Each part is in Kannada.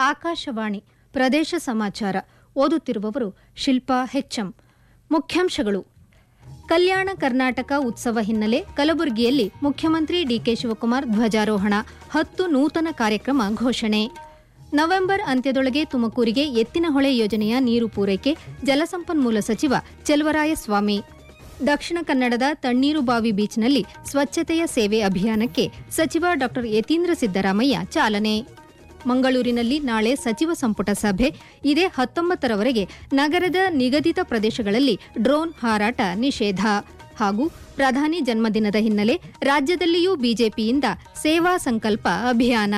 ಆಕಾಶವಾಣಿ ಪ್ರದೇಶ ಸಮಾಚಾರ ಓದುತ್ತಿರುವವರು ಶಿಲ್ಪಾ ಹೆಚ್ಎಂ ಮುಖ್ಯಾಂಶಗಳು ಕಲ್ಯಾಣ ಕರ್ನಾಟಕ ಉತ್ಸವ ಹಿನ್ನೆಲೆ ಕಲಬುರಗಿಯಲ್ಲಿ ಮುಖ್ಯಮಂತ್ರಿ ಡಿಕೆ ಶಿವಕುಮಾರ್ ಧ್ವಜಾರೋಹಣ ಹತ್ತು ನೂತನ ಕಾರ್ಯಕ್ರಮ ಘೋಷಣೆ ನವೆಂಬರ್ ಅಂತ್ಯದೊಳಗೆ ತುಮಕೂರಿಗೆ ಎತ್ತಿನಹೊಳೆ ಯೋಜನೆಯ ನೀರು ಪೂರೈಕೆ ಜಲಸಂಪನ್ಮೂಲ ಸಚಿವ ಚೆಲುವರಾಯಸ್ವಾಮಿ ದಕ್ಷಿಣ ಕನ್ನಡದ ತಣ್ಣೀರುಬಾವಿ ಬೀಚ್ನಲ್ಲಿ ಸ್ವಚ್ಛತೆಯ ಸೇವೆ ಅಭಿಯಾನಕ್ಕೆ ಸಚಿವ ಡಾ ಯತೀಂದ್ರ ಸಿದ್ದರಾಮಯ್ಯ ಚಾಲನೆ ಮಂಗಳೂರಿನಲ್ಲಿ ನಾಳೆ ಸಚಿವ ಸಂಪುಟ ಸಭೆ ಇದೇ ಹತ್ತೊಂಬತ್ತರವರೆಗೆ ನಗರದ ನಿಗದಿತ ಪ್ರದೇಶಗಳಲ್ಲಿ ಡ್ರೋನ್ ಹಾರಾಟ ನಿಷೇಧ ಹಾಗೂ ಪ್ರಧಾನಿ ಜನ್ಮದಿನದ ಹಿನ್ನೆಲೆ ರಾಜ್ಯದಲ್ಲಿಯೂ ಬಿಜೆಪಿಯಿಂದ ಸೇವಾ ಸಂಕಲ್ಪ ಅಭಿಯಾನ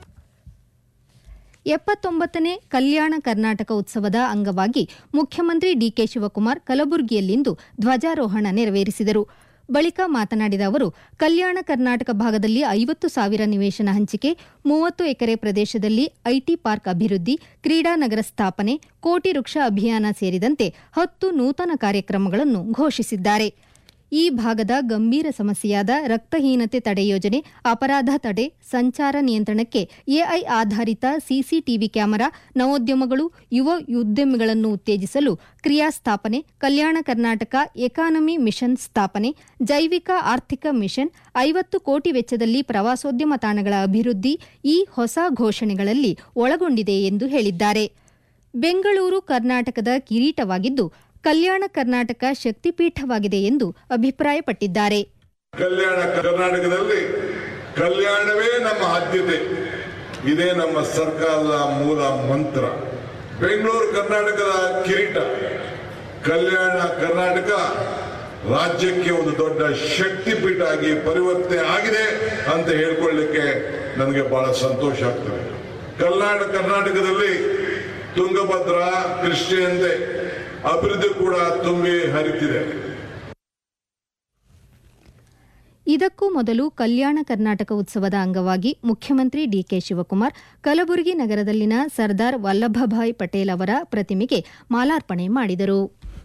ಎಪ್ಪತ್ತೊಂಬತ್ತನೇ ಕಲ್ಯಾಣ ಕರ್ನಾಟಕ ಉತ್ಸವದ ಅಂಗವಾಗಿ ಮುಖ್ಯಮಂತ್ರಿ ಡಿಕೆ ಶಿವಕುಮಾರ್ ಕಲಬುರಗಿಯಲ್ಲಿಂದು ಧ್ವಜಾರೋಹಣ ನೆರವೇರಿಸಿದರು ಬಳಿಕ ಮಾತನಾಡಿದ ಅವರು ಕಲ್ಯಾಣ ಕರ್ನಾಟಕ ಭಾಗದಲ್ಲಿ ಐವತ್ತು ಸಾವಿರ ನಿವೇಶನ ಹಂಚಿಕೆ ಮೂವತ್ತು ಎಕರೆ ಪ್ರದೇಶದಲ್ಲಿ ಐಟಿ ಪಾರ್ಕ್ ಅಭಿವೃದ್ಧಿ ಕ್ರೀಡಾನಗರ ಸ್ಥಾಪನೆ ಕೋಟಿ ವೃಕ್ಷ ಅಭಿಯಾನ ಸೇರಿದಂತೆ ಹತ್ತು ನೂತನ ಕಾರ್ಯಕ್ರಮಗಳನ್ನು ಘೋಷಿಸಿದ್ದಾರೆ ಈ ಭಾಗದ ಗಂಭೀರ ಸಮಸ್ಯೆಯಾದ ರಕ್ತಹೀನತೆ ತಡೆ ಯೋಜನೆ ಅಪರಾಧ ತಡೆ ಸಂಚಾರ ನಿಯಂತ್ರಣಕ್ಕೆ ಎಐ ಆಧಾರಿತ ಸಿಸಿಟಿವಿ ಕ್ಯಾಮೆರಾ ನವೋದ್ಯಮಗಳು ಯುವ ಉದ್ಯಮಿಗಳನ್ನು ಉತ್ತೇಜಿಸಲು ಕ್ರಿಯಾ ಸ್ಥಾಪನೆ ಕಲ್ಯಾಣ ಕರ್ನಾಟಕ ಎಕಾನಮಿ ಮಿಷನ್ ಸ್ಥಾಪನೆ ಜೈವಿಕ ಆರ್ಥಿಕ ಮಿಷನ್ ಐವತ್ತು ಕೋಟಿ ವೆಚ್ಚದಲ್ಲಿ ಪ್ರವಾಸೋದ್ಯಮ ತಾಣಗಳ ಅಭಿವೃದ್ಧಿ ಈ ಹೊಸ ಘೋಷಣೆಗಳಲ್ಲಿ ಒಳಗೊಂಡಿದೆ ಎಂದು ಹೇಳಿದ್ದಾರೆ ಬೆಂಗಳೂರು ಕರ್ನಾಟಕದ ಕಿರೀಟವಾಗಿದ್ದು ಕಲ್ಯಾಣ ಕರ್ನಾಟಕ ಶಕ್ತಿಪೀಠವಾಗಿದೆ ಎಂದು ಅಭಿಪ್ರಾಯಪಟ್ಟಿದ್ದಾರೆ ಕಲ್ಯಾಣ ಕರ್ನಾಟಕದಲ್ಲಿ ಕಲ್ಯಾಣವೇ ನಮ್ಮ ಆದ್ಯತೆ ಇದೇ ನಮ್ಮ ಸರ್ಕಾರದ ಮೂಲ ಮಂತ್ರ ಬೆಂಗಳೂರು ಕರ್ನಾಟಕದ ಕಿರೀಟ ಕಲ್ಯಾಣ ಕರ್ನಾಟಕ ರಾಜ್ಯಕ್ಕೆ ಒಂದು ದೊಡ್ಡ ಶಕ್ತಿಪೀಠ ಆಗಿ ಪರಿವರ್ತನೆ ಆಗಿದೆ ಅಂತ ಹೇಳ್ಕೊಳ್ಳಿಕ್ಕೆ ನನಗೆ ಬಹಳ ಸಂತೋಷ ಆಗ್ತದೆ ಕಲ್ಯಾಣ ಕರ್ನಾಟಕದಲ್ಲಿ ತುಂಗಭದ್ರಾ ಕೃಷ್ಣೆಯಂತೆ ಅಭಿವೃದ್ಧಿ ಕೂಡ ತುಂಬಿ ಹರಿತಿದೆ ಇದಕ್ಕೂ ಮೊದಲು ಕಲ್ಯಾಣ ಕರ್ನಾಟಕ ಉತ್ಸವದ ಅಂಗವಾಗಿ ಮುಖ್ಯಮಂತ್ರಿ ಡಿಕೆ ಶಿವಕುಮಾರ್ ಕಲಬುರಗಿ ನಗರದಲ್ಲಿನ ಸರ್ದಾರ್ ವಲ್ಲಭಭಾಯ್ ಪಟೇಲ್ ಅವರ ಪ್ರತಿಮೆಗೆ ಮಾಲಾರ್ಪಣೆ ಮಾಡಿದರು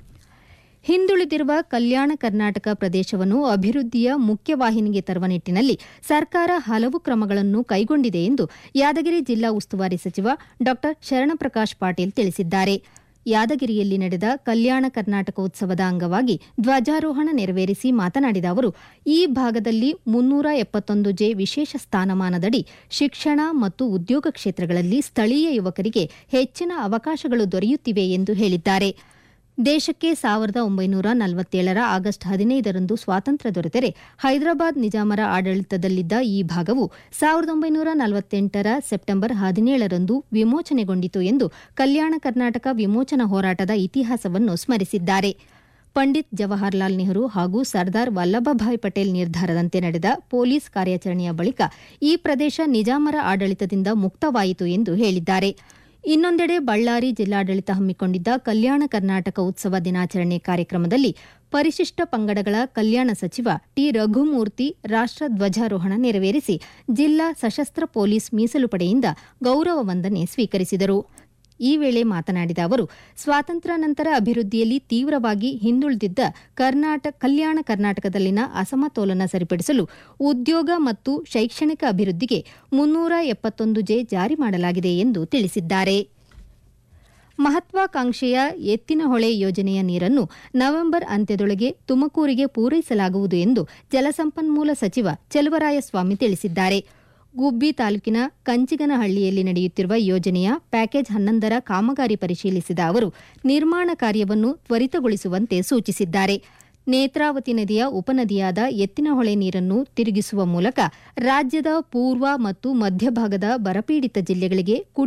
ಹಿಂದುಳಿದಿರುವ ಕಲ್ಯಾಣ ಕರ್ನಾಟಕ ಪ್ರದೇಶವನ್ನು ಅಭಿವೃದ್ಧಿಯ ಮುಖ್ಯವಾಹಿನಿಗೆ ತರುವ ನಿಟ್ಟಿನಲ್ಲಿ ಸರ್ಕಾರ ಹಲವು ಕ್ರಮಗಳನ್ನು ಕೈಗೊಂಡಿದೆ ಎಂದು ಯಾದಗಿರಿ ಜಿಲ್ಲಾ ಉಸ್ತುವಾರಿ ಸಚಿವ ಡಾ ಶರಣಪ್ರಕಾಶ್ ಪಾಟೀಲ್ ತಿಳಿಸಿದ್ದಾರೆ ಯಾದಗಿರಿಯಲ್ಲಿ ನಡೆದ ಕಲ್ಯಾಣ ಕರ್ನಾಟಕ ಉತ್ಸವದ ಅಂಗವಾಗಿ ಧ್ವಜಾರೋಹಣ ನೆರವೇರಿಸಿ ಮಾತನಾಡಿದ ಅವರು ಈ ಭಾಗದಲ್ಲಿ ಮುನ್ನೂರ ಎಪ್ಪತ್ತೊಂದು ಜೆ ವಿಶೇಷ ಸ್ಥಾನಮಾನದಡಿ ಶಿಕ್ಷಣ ಮತ್ತು ಉದ್ಯೋಗ ಕ್ಷೇತ್ರಗಳಲ್ಲಿ ಸ್ಥಳೀಯ ಯುವಕರಿಗೆ ಹೆಚ್ಚಿನ ಅವಕಾಶಗಳು ದೊರೆಯುತ್ತಿವೆ ಎಂದು ಹೇಳಿದ್ದಾರೆ ದೇಶಕ್ಕೆ ಸಾವಿರದ ಒಂಬೈನೂರ ನಲವತ್ತೇಳರ ಆಗಸ್ಟ್ ಹದಿನೈದರಂದು ಸ್ವಾತಂತ್ರ್ಯ ದೊರೆತರೆ ಹೈದರಾಬಾದ್ ನಿಜಾಮರ ಆಡಳಿತದಲ್ಲಿದ್ದ ಈ ಭಾಗವು ಸಾವಿರದ ಒಂಬೈನೂರ ನಲವತ್ತೆಂಟರ ಸೆಪ್ಟೆಂಬರ್ ಹದಿನೇಳರಂದು ವಿಮೋಚನೆಗೊಂಡಿತು ಎಂದು ಕಲ್ಯಾಣ ಕರ್ನಾಟಕ ವಿಮೋಚನಾ ಹೋರಾಟದ ಇತಿಹಾಸವನ್ನು ಸ್ಮರಿಸಿದ್ದಾರೆ ಪಂಡಿತ್ ಜವಾಹರ್ಲಾಲ್ ನೆಹರು ಹಾಗೂ ಸರ್ದಾರ್ ವಲ್ಲಭಭಾಯ್ ಪಟೇಲ್ ನಿರ್ಧಾರದಂತೆ ನಡೆದ ಪೊಲೀಸ್ ಕಾರ್ಯಾಚರಣೆಯ ಬಳಿಕ ಈ ಪ್ರದೇಶ ನಿಜಾಮರ ಆಡಳಿತದಿಂದ ಮುಕ್ತವಾಯಿತು ಎಂದು ಹೇಳಿದ್ದಾರೆ ಇನ್ನೊಂದೆಡೆ ಬಳ್ಳಾರಿ ಜಿಲ್ಲಾಡಳಿತ ಹಮ್ಮಿಕೊಂಡಿದ್ದ ಕಲ್ಯಾಣ ಕರ್ನಾಟಕ ಉತ್ಸವ ದಿನಾಚರಣೆ ಕಾರ್ಯಕ್ರಮದಲ್ಲಿ ಪರಿಶಿಷ್ಟ ಪಂಗಡಗಳ ಕಲ್ಯಾಣ ಸಚಿವ ಟಿ ರಘುಮೂರ್ತಿ ರಾಷ್ಟ ಧ್ವಜಾರೋಹಣ ನೆರವೇರಿಸಿ ಜಿಲ್ಲಾ ಸಶಸ್ತ್ರ ಪೊಲೀಸ್ ಮೀಸಲು ಪಡೆಯಿಂದ ಗೌರವ ವಂದನೆ ಸ್ವೀಕರಿಸಿದರು ಈ ವೇಳೆ ಮಾತನಾಡಿದ ಅವರು ಸ್ವಾತಂತ್ರ್ಯ ನಂತರ ಅಭಿವೃದ್ಧಿಯಲ್ಲಿ ತೀವ್ರವಾಗಿ ಹಿಂದುಳಿದಿದ್ದ ಕರ್ನಾಟಕ ಕಲ್ಯಾಣ ಕರ್ನಾಟಕದಲ್ಲಿನ ಅಸಮತೋಲನ ಸರಿಪಡಿಸಲು ಉದ್ಯೋಗ ಮತ್ತು ಶೈಕ್ಷಣಿಕ ಅಭಿವೃದ್ಧಿಗೆ ಮುನ್ನೂರ ಎಪ್ಪತ್ತೊಂದು ಜೆ ಜಾರಿ ಮಾಡಲಾಗಿದೆ ಎಂದು ತಿಳಿಸಿದ್ದಾರೆ ಮಹತ್ವಾಕಾಂಕ್ಷೆಯ ಎತ್ತಿನಹೊಳೆ ಯೋಜನೆಯ ನೀರನ್ನು ನವೆಂಬರ್ ಅಂತ್ಯದೊಳಗೆ ತುಮಕೂರಿಗೆ ಪೂರೈಸಲಾಗುವುದು ಎಂದು ಜಲಸಂಪನ್ಮೂಲ ಸಚಿವ ಚೆಲುವರಾಯಸ್ವಾಮಿ ತಿಳಿಸಿದ್ದಾರೆ ಗುಬ್ಬಿ ತಾಲೂಕಿನ ಕಂಚಿಗನಹಳ್ಳಿಯಲ್ಲಿ ನಡೆಯುತ್ತಿರುವ ಯೋಜನೆಯ ಪ್ಯಾಕೇಜ್ ಹನ್ನೊಂದರ ಕಾಮಗಾರಿ ಪರಿಶೀಲಿಸಿದ ಅವರು ನಿರ್ಮಾಣ ಕಾರ್ಯವನ್ನು ತ್ವರಿತಗೊಳಿಸುವಂತೆ ಸೂಚಿಸಿದ್ದಾರೆ ನೇತ್ರಾವತಿ ನದಿಯ ಉಪನದಿಯಾದ ಎತ್ತಿನಹೊಳೆ ನೀರನ್ನು ತಿರುಗಿಸುವ ಮೂಲಕ ರಾಜ್ಯದ ಪೂರ್ವ ಮತ್ತು ಮಧ್ಯಭಾಗದ ಬರಪೀಡಿತ ಜಿಲ್ಲೆಗಳಿಗೆ